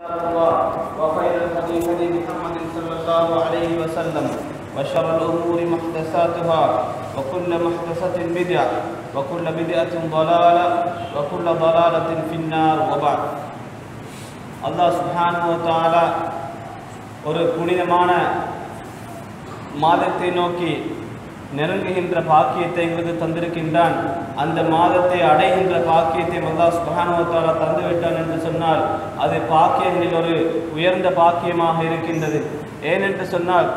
الله وخير الهدي هدي محمد صلى الله عليه وسلم وشر الأمور محدثاتها وكل محدثة بدعة وكل بدعة ضلالة وكل ضلالة في النار وبعد அல்லாஹ் சுப்ஹானஹு வ தஆலா ஒரு புனிதமான மாதத்தை நோக்கி நெருங்குகின்ற பாக்கியத்தை எங்களுக்கு தந்திருக்கின்றான் அந்த மாதத்தை அடைகின்ற பாக்கியத்தை அல்லாஹ் சுப்ஹானஹு வ தஆலா தந்து விட்டான் என்று சொன்னால் அது பாக்கியங்களில் ஒரு உயர்ந்த பாக்கியமாக இருக்கின்றது ஏனென்று சொன்னால்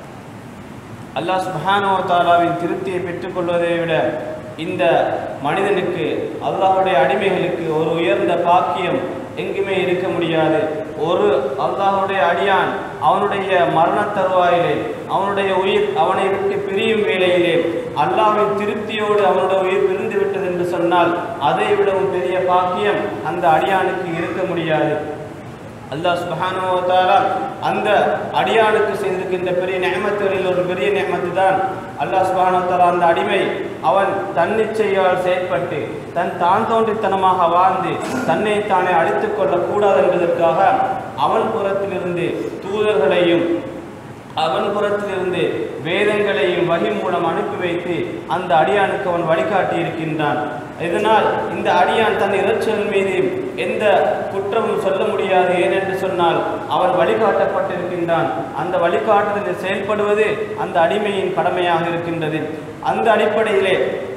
அல்லாஹ் சுப்ஹானஹு வ தஆலாவின் திருப்தியை பெற்றுக்கொள்வதை விட இந்த மனிதனுக்கு அல்லாஹ்வுடைய அடிமைகளுக்கு ஒரு உயர்ந்த பாக்கியம் எங்குமே இருக்க முடியாது ஒரு அல்லாஹ்வுடைய அடியான் அவனுடைய மரண தருவாயிலே அவனுடைய உயிர் அவனை விட்டு பிரியும் வேளையிலே அல்லாஹ்வின் திருப்தியோடு அவனுடைய உயிர் பிரிந்து விட்டது என்று சொன்னால் அதை விடவும் பெரிய பாக்கியம் அந்த அடியானுக்கு இருக்க முடியாது அல்லாஹ் சுப்ஹானஹு வ தஆலா அந்த அடியானுக்கு செய்திருக்கின்ற பெரிய நியமத்துகளில் ஒரு பெரிய நியமத்து தான் அல்லாஹ் சுப்ஹானஹு வ தஆலா அந்த அடிமை அவன் தன்னிச்சையால் செயற்பட்டு தன் தான் தோன்றித்தனமாக வாழ்ந்து தன்னை தானே அழித்துக் கொள்ளக்கூடாது என்பதற்காக அவன் புறத்திலிருந்து தூதர்களையும் அவன் புறத்திலிருந்து வேதங்களையும் வகி மூலம் அனுப்பி வைத்து அந்த அடியானுக்கு அவன் வழிகாட்டி இருக்கின்றான் இதனால் இந்த அடியான் தன் இறைச்சல் மீது எந்த குற்றமும் சொல்ல முடியாது ஏனென்று சொன்னால் அவன் வழிகாட்டப்பட்டிருக்கின்றான் அந்த வழிகாட்டுதலில் செயல்படுவது அந்த அடிமையின் கடமையாக இருக்கின்றது அந்த அடிப்படையிலே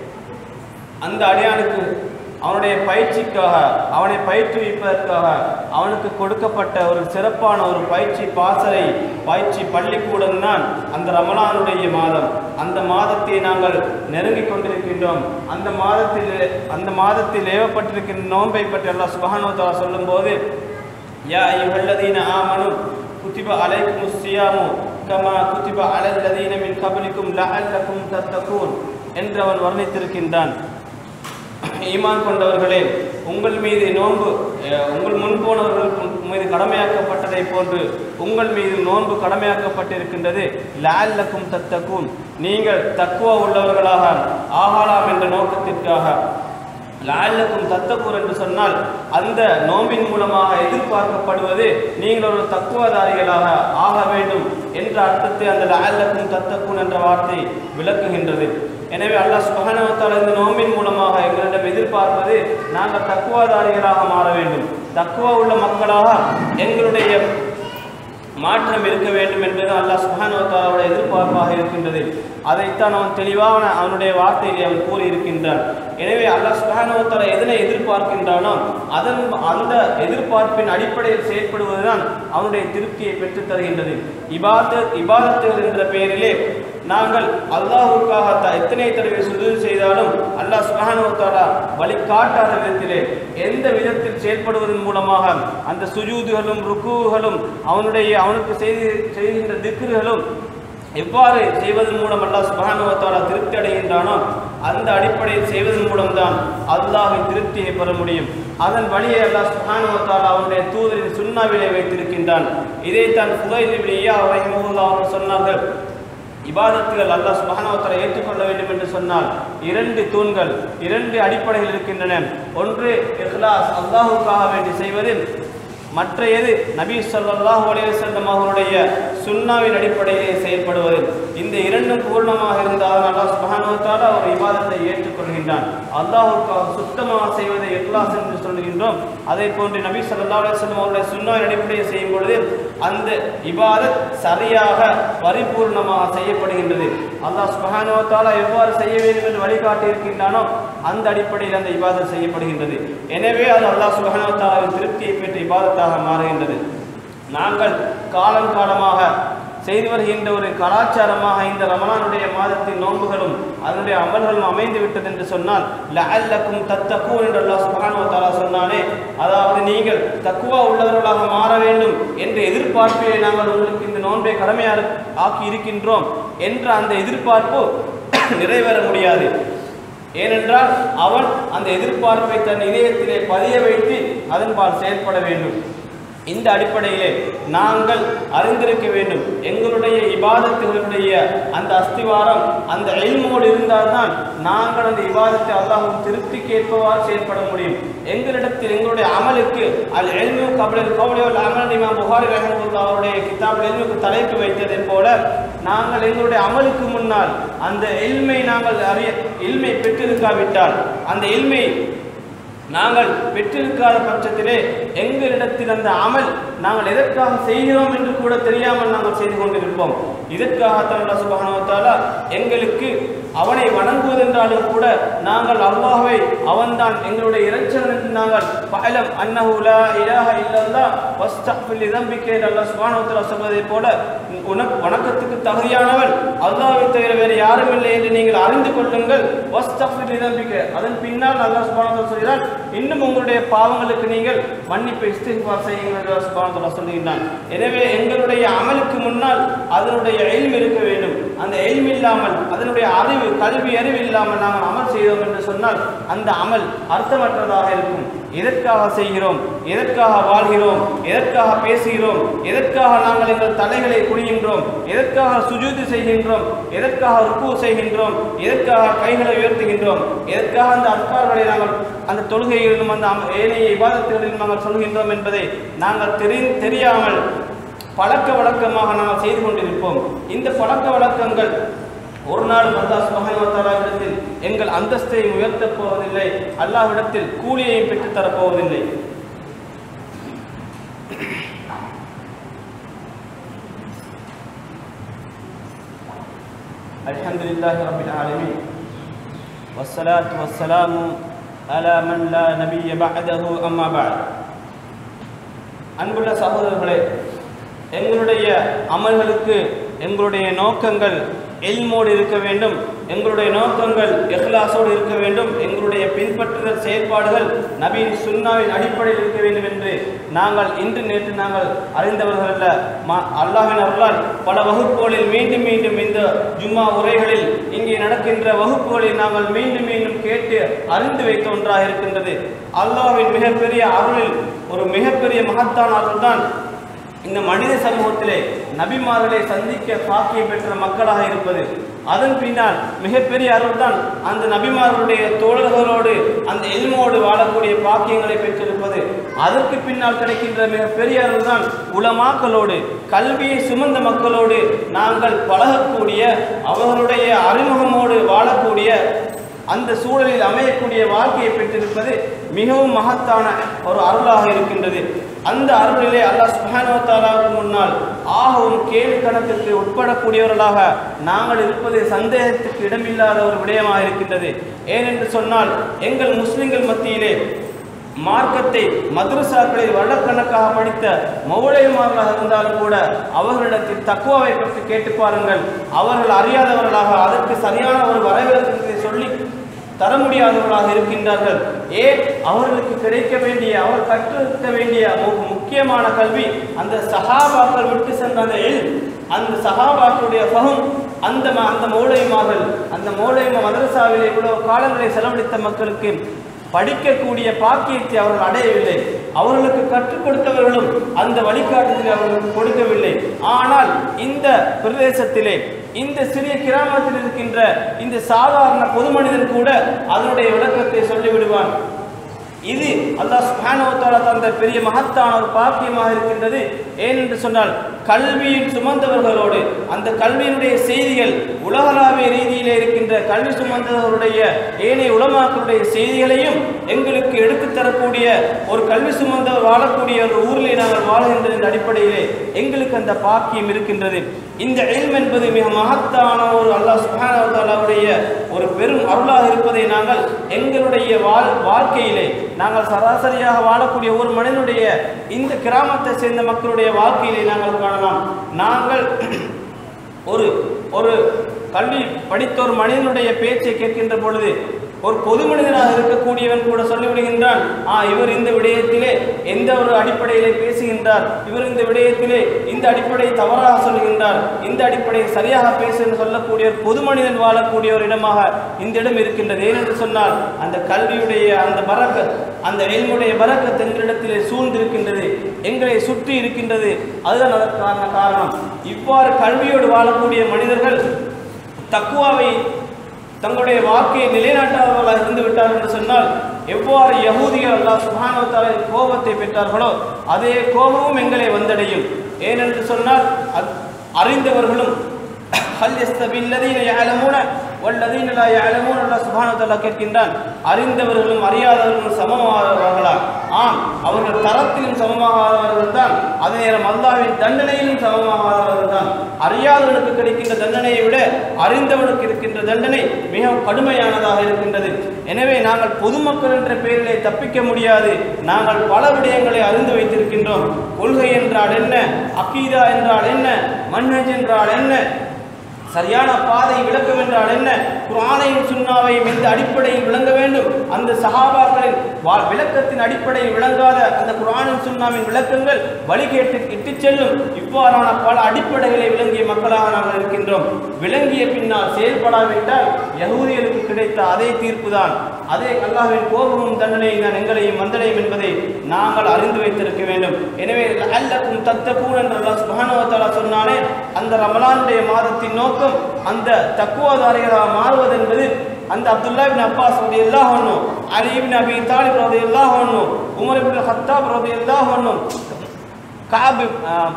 அந்த அடியானுக்கு அவனுடைய பயிற்சிக்காக அவனை பயிற்றுவிப்பதற்காக அவனுக்கு கொடுக்கப்பட்ட ஒரு சிறப்பான ஒரு பயிற்சி பாசறை பயிற்சி பள்ளிக்கூடம் தான் அந்த ரமலானுடைய மாதம் அந்த மாதத்தை நாங்கள் நெருங்கிக் கொண்டிருக்கின்றோம் அந்த மாதத்தில் அந்த மாதத்தில் ஏவப்பட்டிருக்கின்ற நோன்பை பற்றி அல்லாஹ் சுபஹானஹு வ தஆலா சொல்லும்போது யா அய்யுஹல்லதீன ஆமனு குதிப அலைக்குமுஸ் ஸியாமு கமா குதிப அலல் லதீன மின் கப்லிக்கும் லஅல்லக்கும் தத்தகூன் என்று அவன் வர்ணித்திருக்கின்றான் ஈமான் கொண்டவர்களே உங்கள் மீது நோன்பு அஹ், உங்கள் முன் போனவர்கள் மீது கடமையாக்கப்பட்டதை போன்று உங்கள் மீது நோன்பு கடமையாக்கப்பட்டிருக்கின்றது லால்லக்கும் தத்தக்கும் நீங்கள் தக்குவா உள்ளவர்களாக ஆகலாம் என்ற நோக்கத்திற்காக லால்லக்கும் தத்தக்கூர் என்று சொன்னால் அந்த நோம்பின் மூலமாக எதிர்பார்க்கப்படுவது நீங்கள் ஒரு தக்குவதாரிகளாக ஆக வேண்டும் என்ற அர்த்தத்தை அந்த லால்லக்கும் தத்தக்கூன் என்ற வார்த்தை விளக்குகின்றது எனவே அல்லாஹ் சுப்ஹானஹு வ தஆலா இந்த நோம்பின் மூலமாக எங்களிடம் எதிர்பார்ப்பது நாங்கள் தக்குவாதாரிகளாக மாற வேண்டும் தக்குவா உள்ள மக்களாக எங்களுடைய மாற்றம் இருக்க வேண்டும் என்பது அல்லாஹ் சுப்ஹானஹு வ தஆலாவுடைய எதிர்பார்ப்பாக இருக்கின்றது அதைத்தான் அவன் தெளிவான அவனுடைய வார்த்தையிலே அவன் கூறியிருக்கின்றான் எனவே அல்லாஹ் சுப்ஹானஹு வ தஆலா எதனை எதிர்பார்க்கின்றானோ அதன் அந்த எதிர்பார்ப்பின் அடிப்படையில் செயல்படுவதுதான் அவனுடைய திருப்தியை பெற்றுத் தருகின்றது இபாதத் இபாதத்துகள் என்ற பெயரிலே நாங்கள் அல்லாஹ்வுக்காக த- எத்தனை தடவை சுஜூது செய்தாலும் அல்லாஹ் சுப்ஹானஹு வ தஆலா வழிகாட்டாத விதத்திலே எந்த விதத்தில் செயல்படுவதன் மூலமாக அந்த சுஜூதுகளும் ருக்குகளும் அவனுடைய அவனுக்கு செய்து செய்கின்ற திக்ருகளும் எவ்வாறு செய்வதன் மூலம் அல்லாஹ் சுப்ஹானஹு வ தஆலா திருப்தி அடைகின்றானோ அந்த அடிப்படையில் செய்வதன் மூலம்தான் அல்லாஹ்வின் திருப்தியை பெற முடியும் அதன் வழியை அல்லாஹ் சுப்ஹானஹு வ தஆலா அவனுடைய தூதரின் சுன்னாவிலே வைத்திருக்கின்றான் இதைத்தான் ஃபுதைல் இப்னு இயாத் ரஹிமஹுல்லாஹ் அவர்கள் சொன்னார்கள் இபாதத்துகள் அல்லாஹ் சுப்ஹானஹு வ தஆலா ஏற்றுக்கொள்ள வேண்டும் என்று சொன்னால் இரண்டு தூண்கள் இரண்டு அடிப்படைகள் இருக்கின்றன ஒன்று இஹ்லாஸ் அல்லாஹ்வுக்காக வேண்டி செய்வது மற்ற எது நபி ஸல்லல்லாஹு அலைஹி வஸல்லம் அவர்களுடைய சுன்னாவின் அடிப்படையிலே செயல்படுவது இந்த இரண்டும் பூர்ணமாக இருந்தால் அல்லாஹ் சுப்ஹானஹு வ தஆலா ஒரு இபாதத்தை ஏற்றுக்கொள்கின்றான் அல்லாஹ்வுக்காக சுத்தமாக செய்வதை இஹ்லாஸ் என்று சொல்கின்றோம் அதே போன்று நபி ஸல்லல்லாஹு அலைஹி வஸல்லம் அவருடைய சுன்னாவின் அடிப்படையில் செய்யும் பொழுது அந்த இபாதத் சரியாக பரிபூர்ணமாக செய்யப்படுகின்றது அல்லாஹ் சுப்ஹானஹு வ தஆலா எவ்வாறு செய்ய வேண்டும் என்று வழிகாட்டி இருக்கின்றானோ அந்த அடிப்படையில் அந்த இபாதத் செய்யப்படுகின்றது எனவே அது அல்லாஹ் சுப்ஹானஹு வ தஆலாவின் திருப்தியை பெற்ற இபாதத்தாக மாறுகின்றது நாங்கள் காலங்காலமாக செய்து வருகின்ற ஒரு கலாச்சாரமாக இந்த ரமலானுடைய மாதத்தின் நோன்புகளும் அதனுடைய அமல்களும் அமைந்து விட்டது என்று சொன்னால் லஅல்லக்கும் தத்தக்கூன் என்று அல்லாஹ் சுப்ஹானஹு வ தஆலா சொன்னானே அதாவது நீங்கள் தக்குவா உள்ளவர்களாக மாற வேண்டும் என்ற எதிர்பார்ப்பிலே நாங்கள் உங்களுக்கு இந்த நோன்பை கடமையாக ஆக்கி இருக்கின்றோம் என்ற அந்த எதிர்பார்ப்பு நிறைவேற முடியாது ஏனென்றால் அவன் அந்த எதிர்பார்ப்பை தன் இதயத்திலே பதிய வைத்து அதன்பால் செயல்பட வேண்டும் இந்த அடிப்படையிலே நாங்கள் அறிந்திருக்க வேண்டும் எங்களுடைய இபாதத்துகளுடைய அந்த அஸ்திவாரம் அந்த எல்மோடு இருந்தால்தான் நாங்கள் அந்த இபாதத்தை அல்லாஹும் திருப்தி கேட்பவாறு செயல்பட முடியும் எங்களிடத்தில் எங்களுடைய அமலுக்கு அல் எல்மு கபலில் கவுலியோல் அமல் இமாம் புகாரி ரஹமுல்லா அவருடைய கிதாப் எல்முக்கு தலைப்பு வைத்ததை போல நாங்கள் எங்களுடைய அமலுக்கு முன்னால் அந்த எல்மை நாங்கள் அறிய இல்மை பெற்றிருக்காவிட்டால் அந்த இல்மை நாங்கள் பெற்றிருக்காத பட்சத்திலே எங்களிடத்தில் அந்த அமல் நாங்கள் எதற்காக செய்கிறோம் என்று கூட தெரியாமல் நாங்கள் செய்து கொண்டிருப்போம் இதற்காகத்தான் அல்லாஹ் சுப்ஹானஹு வ தஆலா எங்களுக்கு அவனை வணங்குவதென்றாலும் கூட நாங்கள் அல்லாஹ்வை அவன்தான் எங்களுடைய இறைச்சன் என்று நாங்கள் பலம் அன்னஹு லா இலாஹ இல்லல்லாஹ் வஸ்தக்ஃபிர் லிதம்பிக என்று அல்லாஹ் சுப்ஹானஹு வ தஆலா சொல்வதைப் போல உனக்கு வணக்கத்துக்கு தகுதியானவன் அல்லாஹ்வை தவிர வேறு யாரும் இல்லை என்று நீங்கள் அறிந்து கொள்ளுங்கள் வஸ்தக்ஃபிர் லிதம்பிக அதன் பின்னால் அல்லாஹ் சுப்ஹானஹு வ தஆலா சொல்கிறான் இன்னும் உங்களுடைய பாவங்களுக்கு நீங்கள் மன்னிப்பை இஸ்திக்பார் செய்யுங்கள் என்று அல்லாஹ் சுப்ஹானஹு வ தஆலா சொல்கிறான் எனவே எங்களுடைய அமலுக்கு முன்னால் அதனுடைய எல்ம் இருக்க வேண்டும் அந்த எல்ம் இல்லாமல் அதனுடைய அறிவு கல்வி அறிவு இல்லாமல் நாங்கள் அமல் செய்தோம் என்று சொன்னால் அந்த அமல் அர்த்தமற்றதாக இருக்கும் எதற்காக செய்கிறோம் எதற்காக வாழ்கிறோம் எதற்காக பேசுகிறோம் எதற்காக நாங்கள் எங்கள் தலைகளை குனிகின்றோம் எதற்காக சுஜூது செய்கின்றோம் எதற்காக ருக்கு செய்கின்றோம் எதற்காக கைகளை உயர்த்துகின்றோம் எதற்காக அந்த அற்கார்களை நாங்கள் அந்த தொழுகைகளிலும் அந்த அம- ஏனைய இபாதத்துகளிலும் நாங்கள் சொல்கின்றோம் என்பதை நாங்கள் தெரி தெரியாமல் பழக்க வழக்கமாக நாம் செய்து கொண்டிருப்போம் இந்த பழக்க வழக்கங்கள் ஒரு நாள் அல்லாஹ் சுப்ஹானஹு வ தஆலாவிடத்தில் எங்கள் அந்தஸ்தை உயர்த்தப் போவதில்லை அல்லாஹ்விடத்தில் கூலியையும் பெற்றுத் தரப் போவதில்லை الحمد لله رب العالمين والصلاة والسلام على من لا نبي بعده أما بعد அன்புள்ள சகோதரர்களே எங்களுடைய அமல்களுக்கு எங்களுடைய நோக்கங்கள் எல்மோடு இருக்க வேண்டும் எங்களுடைய நோக்கங்கள் இஹ்லாஸோடு இருக்க வேண்டும் எங்களுடைய பின்பற்றுதல் செயல்பாடுகள் நபீன் சுன்னாவின் அடிப்படையில் இருக்க வேண்டும் என்று நாங்கள் இன்று நேற்று நாங்கள் அறிந்தவர்கள் அல்ல மா அல்லாஹின் அருளால் பல வகுப்புகளில் மீண்டும் மீண்டும் இந்த ஜும்மா உரைகளில் இங்கே நடக்கின்ற வகுப்புகளில் நாங்கள் மீண்டும் மீண்டும் கேட்டு அறிந்து வைத்த ஒன்றாக இருக்கின்றது அல்லாஹ்வின் மிகப்பெரிய அருளில் ஒரு மிகப்பெரிய மகத்தான அருள்தான் இந்த மனித சமூகத்திலே நபிமார்களை சந்திக்க பாக்கியம் பெற்ற மக்களாக இருப்பது அதன் பின்னால் மிகப்பெரிய அருள்தான் அந்த நபிமார்களுடைய தோழர்களோடு அந்த எல்மோடு வாழக்கூடிய பாக்கியங்களை பெற்றிருப்பது அதற்கு பின்னால் கிடைக்கின்ற மிகப்பெரிய அருள்தான் உலமாக்களோடு கல்வியை சுமந்த மக்களோடு நாங்கள் பழகக்கூடிய அவர்களுடைய அறிமுகமோடு வாழக்கூடிய அந்த சூழலில் அமையக்கூடிய வாழ்க்கையை பெற்றிருப்பது மிகவும் மகத்தான ஒரு அருளாக இருக்கின்றது அந்த அருளிலே அல்லாஹ் சுப்ஹானஹு வ தஆலாவுக்கு முன்னால் ஆகவும் கேள்வி கணக்குக்கு உட்படக்கூடியவர்களாக நாங்கள் இருப்பது சந்தேகத்துக்கு இடமில்லாத ஒரு விடயமாக இருக்கின்றது ஏனென்று சொன்னால் எங்கள் முஸ்லிம்கள் மத்தியிலே மார்க்கத்தை மദ്രസാக்களில் வருடக்கணக்காக படித்த மௌலைமார்களாக இருந்தாலும் கூட அவர்களிடத்தில் தக்குவாவை பற்றி கேட்டு பாருங்கள் அவர்கள் அறியாதவர்களாக அதற்கு சரியான ஒரு வரவிலக்கத்தை சொல்லி தர முடியாதவர்களாக இருக்கின்றார்கள் ஏன் அவர்களுக்கு கிடைக்க வேண்டிய அவர் கற்றிருக்க வேண்டிய மு- முக்கியமான கல்வி அந்த சஹாபாக்கள் விட்டு சென்ற அந்த எல் அந்த சஹாபாக்களுடைய ஃபஹம் அந்த ம- அந்த மௌலைமார்கள் அந்த மௌலைமா மதரசாவிலே இவ்வளவு காலங்களை செலவழித்த மக்களுக்கு படிக்கக்கூடிய பாக்கியத்தை அவர்கள் அடையவில்லை அவர்களுக்கு கற்றுக் கொடுத்தவர்களும் அந்த வழிகாட்டுதலை அவர்களுக்கு கொடுக்கவில்லை ஆனால் இந்த பிரதேசத்திலே இந்த சிறிய கிராமத்தில் இருக்கின்ற இந்த சாதாரண பொது மனிதன் கூட அதனுடைய விளக்கத்தை சொல்லிவிடுவான் இது அல்லாஹ் சுப்ஹானஹு வ தஆலா தந்த பெரிய மகத்தான ஒரு பாக்கியமாக இருக்கின்றது ஏனென்று சொன்னால் கல்வியில் சுமந்தவர்களோடு அந்த கல்வியினுடைய செய்திகள் உலகளாவிய ரீதியிலே இருக்கின்ற கல்வி சுமந்தவர்களுடைய ஏனைய உலமாக்களுடைய செய்திகளையும் எங்களுக்கு எடுத்துத் தரக்கூடிய ஒரு கல்வி சுமந்தவர் வாழக்கூடிய ஒரு ஊரிலே நாங்கள் வாழ்கின்ற இந்த அடிப்படையிலே எங்களுக்கு அந்த பாக்கியம் இருக்கின்றது இந்த இல்ம் என்பது மிக மகத்தான ஒரு அல்லாஹ் சுப்ஹானஹு வ தஆலாவுடைய ஒரு பெரும் அருளாக இருப்பதை நாங்கள் எங்களுடைய வாழ் வாழ்க்கையிலே நாங்கள் சராசரியாக வாழக்கூடிய ஒரு மனிதனுடைய இந்த கிராமத்தை சேர்ந்த மக்களுடைய வாழ்க்கையிலே நாங்கள் காணலாம் நாங்கள் ஒரு ஒரு கல்வி படித்த ஒரு மனிதனுடைய பேச்சை கேட்கின்ற பொழுது ஒரு பொது மனிதனாக இருக்கக்கூடியவன் கூட சொல்லிவிடுகின்றான் ஆ இவர் இந்த விடயத்திலே எந்த ஒரு அடிப்படையிலே பேசுகின்றார் இவர் இந்த விடயத்திலே இந்த அடிப்படை தவறாக சொல்லுகின்றார் இந்த அடிப்படை சரியாக பேசு என்று சொல்லக்கூடிய ஒரு பொது மனிதன் வாழக்கூடிய ஒரு இடமாக இந்த இடம் இருக்கின்றது ஏனென்று சொன்னால் அந்த கல்வியுடைய அந்த பறக்க அந்த எல்முடைய பறக்கத் எங்களிடத்திலே சூழ்ந்திருக்கின்றது எங்களை சுற்றி இருக்கின்றது அதுதான் அதற்கான காரணம் இவ்வாறு கல்வியோடு வாழக்கூடிய மனிதர்கள் தக்குவாவை தங்களுடைய வாழ்க்கையை நிலைநாட்டாதவர்களாக இருந்து விட்டார்கள் என்று சொன்னால் எவ்வாறு யகூதிகள் அல்லாஹ் சுபானவத்தாலின் கோபத்தை பெற்றார்களோ அதே கோபமும் எங்களை வந்தடையும் ஏனென்று சொன்னால் அத்- அறிந்தவர்களும் ஹல் யஸ்தபில்லதீன யஅலமூன வல்லதீன லா யஅலமூன அல்லாஹ் சுப்ஹானஹு வ தஆலா கேட்கின்றான் அறிந்தவர்களும் அறியாதவர்களும் சமமானவர்களா ஆம் அவர்கள் தரத்திலும் சமமாகாதவர்கள் தான் அதே நேரம் அல்லாஹ்வின் தண்டனையிலும் சமமாகாதவர்கள் தான் அறியாதவனுக்கு கிடைக்கின்ற தண்டனையை விட அறிந்தவனுக்கு இருக்கின்ற தண்டனை மிகவும் கடுமையானதாக இருக்கின்றது எனவே நாங்கள் பொதுமக்கள் என்ற பெயரிலே தப்பிக்க முடியாது நாங்கள் பல விடயங்களை அறிந்து வைத்திருக்கின்றோம் கொள்கை என்றால் என்ன அக்கீதா என்றால் என்ன மன்ஹஜ் என்றால் என்ன சரியான பாதை விளக்கம் என்றால் என்ன குர்ஆனையும் சுன்னாவையும் எந்த அடிப்படையில் விளங்க வேண்டும் அந்த சஹாபாக்களின் வா- விளக்கத்தின் அடிப்படையில் விளங்காத அந்த குர்ஆனின் சுன்னாவின் விளக்கங்கள் வழிகேட்டு இட்டுச் செல்லும் இவ்வாறான பல அடிப்படைகளை விளங்கிய மக்களாக நாங்கள் இருக்கின்றோம் விளங்கிய பின்னால் செயல்படாவிட்டால் யகூதியருக்கு கிடைத்த அதே தீர்ப்புதான் அதே அல்லாஹ்வின் கோபமும் தண்டனையும் தான் எங்களையும் வந்தடையும் என்பதை நாங்கள் அறிந்து வைத்திருக்க வேண்டும் எனவே அல்லக்கும் தத்தக்கூன் என்று அல்லாஹ் சுப்ஹானஹு வ தஆலா சொன்னானே அந்த ரமலானுடைய மாதத்தின் நோக்கம் அந்த தக்குவாதாரிகளாக மாறுவது என்பது அந்த அப்துல்லா இப்னு அப்பாஸ் ரலியல்லாஹு அன்ஹு அலி இப்னு அபி தாலிப் ரலியல்லாஹு அன்ஹு உமர் இப்னு ஹத்தாப் ரலியல்லாஹு அன்ஹு கஅப் ஆஹ்,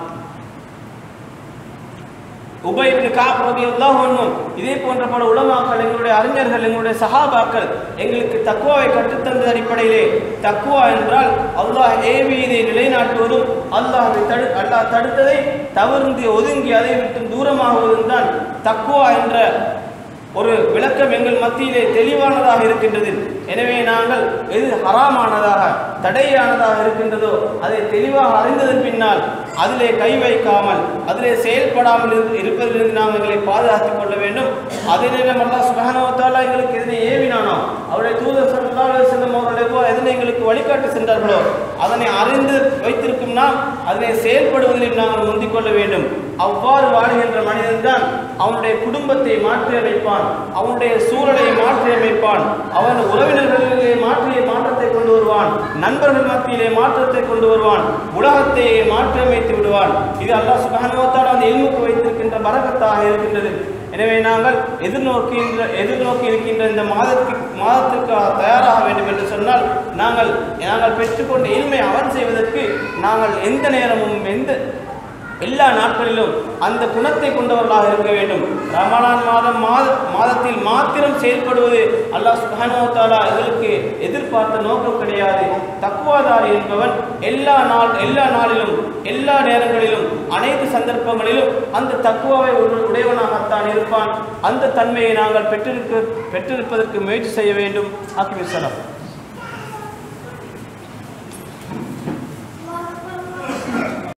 உபை இப்னு காப் ரலியல்லாஹு அன்ஹு இதே போன்ற பல உலமாக்கள் எங்களுடைய அறிஞர்கள் எங்களுடைய சஹாபாக்கள் எங்களுக்கு தக்குவாவை கற்றுத்தந்த அடிப்படையிலே தக்குவா என்றால் அல்லாஹ் ஏவியதை நிலைநாட்டுவதும் அல்லாஹ்வை தடு அல்லாஹ் தடுத்ததை தவிர்ந்து ஒதுங்கி அதை விட்டு தூரமாகுவதும் தான் தக்குவா என்ற ஒரு விளக்கம் எங்கள் மத்தியிலே தெளிவானதாக இருக்கின்றது எனவே நாங்கள் எது ஹராமானதாக தடையானதாக இருக்கின்றதோ அதை தெளிவாக அறிந்ததன் பின்னால் அதிலே கை வைக்காமல் அதிலே செயல்படாமல் இரு- இருப்பதிலிருந்து நாம் எங்களை பாதுகாத்துக் கொள்ள வேண்டும் அதே நேரம் அல்லாஹ் சுப்ஹானஹு வ தஆலா எங்களுக்கு எதனை ஏவினானோ அவருடைய தூதர் ஸல்லல்லாஹு அலைஹி வஸல்லம் அவர்கள் எவ்வளவு எதனை எங்களுக்கு வழிகாட்டி சென்றார்களோ அதனை அறிந்து வைத்திருக்கும் நாம் அதனை செயல்படுவதில் நாங்கள் முந்திக் கொள்ள வேண்டும் அவ்வாறு வாழுகின்ற மனிதன்தான் அவனுடைய குடும்பத்தை மாற்றி அமைப்பான் அவனுடைய சூழலை மாற்றி அமைப்பான் அவன் உறவினர்களிலே மாற்றிய மாற்றத்தை கொண்டு வருவான் நண்பர்கள் மத்தியிலே மாற்றத்தை கொண்டு வருவான் உலகத்தை மாற்றி அமைத்து விடுவான் இது அல்லாஹ் சுபஹானஹு அந்த எல்முக்கு வைத்திருக்கின்ற பரக்கத்தாக இருக்கின்றது எனவே நாங்கள் எதிர்நோக்கின்ற எதிர்நோக்கி இருக்கின்ற இந்த மாதத்துக்கு மாதத்திற்காக தயாராக வேண்டும் என்று சொன்னால் நாங்கள் நாங்கள் பெற்றுக்கொண்ட இல்மை அவன் செய்வதற்கு நாங்கள் எந்த நேரமும் எந்த எல்லா நாட்களிலும் அந்த குணத்தை கொண்டவர்களாக இருக்க வேண்டும் ரமலான் மாதம் மாத மாதத்தில் மாத்திரம் செயல்படுவது அல்லாஹ் சுப்ஹானஹு வ தஆலா எங்களுக்கு எதிர்பார்த்த நோக்கம் கிடையாது தக்குவாதாரி என்பவன் எல்லா நாள் எல்லா நாளிலும் எல்லா நேரங்களிலும் அனைத்து சந்தர்ப்பங்களிலும் அந்த தக்குவாவை உட- உடையவனாகத்தான் இருப்பான் அந்த தன்மையை நாங்கள் பெற்றிருக்க பெற்றிருப்பதற்கு முயற்சி செய்ய வேண்டும் ஆக்கிவிசலாம்